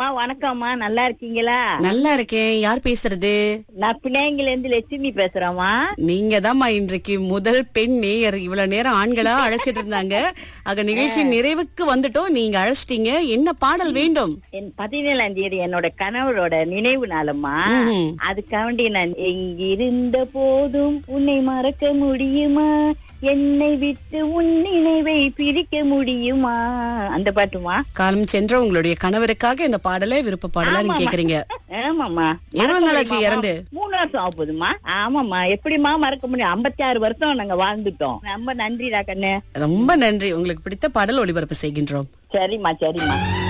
அம்மா வணக்கம்மா நல்லா இருக்கீங்களா நல்லா இருக்கேன் யார் பேசுறது நான் பிள்ளைங்கள இருந்து லட்சுமி பேசுறேம்மா நீங்க தான்மா இன்றைக்கு முதல் பெண் நேயர் இவ்வளவு நேரம் ஆண்களா அழைச்சிட்டு இருந்தாங்க ஆக நிகழ்ச்சி நிறைவுக்கு வந்துட்டோம் நீங்க அழைச்சிட்டீங்க என்ன பாடல் வேண்டும் என் பதினேழாம் தேதி என்னோட கணவரோட நினைவு நாளம்மா ம்ஹும். அதுக்காண்டி நான் எங்கிருந்த போதும் உன்னை மறக்க முடியுமா என்னை விட்டு உன் நினைவை பிரிக்க முடியுமா அந்த பாட்டுமா காலம் சென்ற உங்களுடைய கணவருக்காக இந்த பாடலை விருப்ப பாடலா நீங்க ஆமாம்மா. கேக்குறீங்க ஆமாம்மா எவ்வளவு மறக்க நாளாச்சு முடியுமாம்மா? இறந்து? மூணு வருஷம் ஆகுதுமா ஆமாம்மா எப்படிம்மா மறக்க முடியும் ஐம்பத்தி ஆறு வருஷம் நாங்க வாழ்ந்துட்டோம் ரொம்ப நன்றிடா கண்ணு ரொம்ப நன்றி உங்களுக்கு பிடித்த பாடல் ஒளிபரப்பு செய்கின்றோம் சரிம்மா சரிம்மா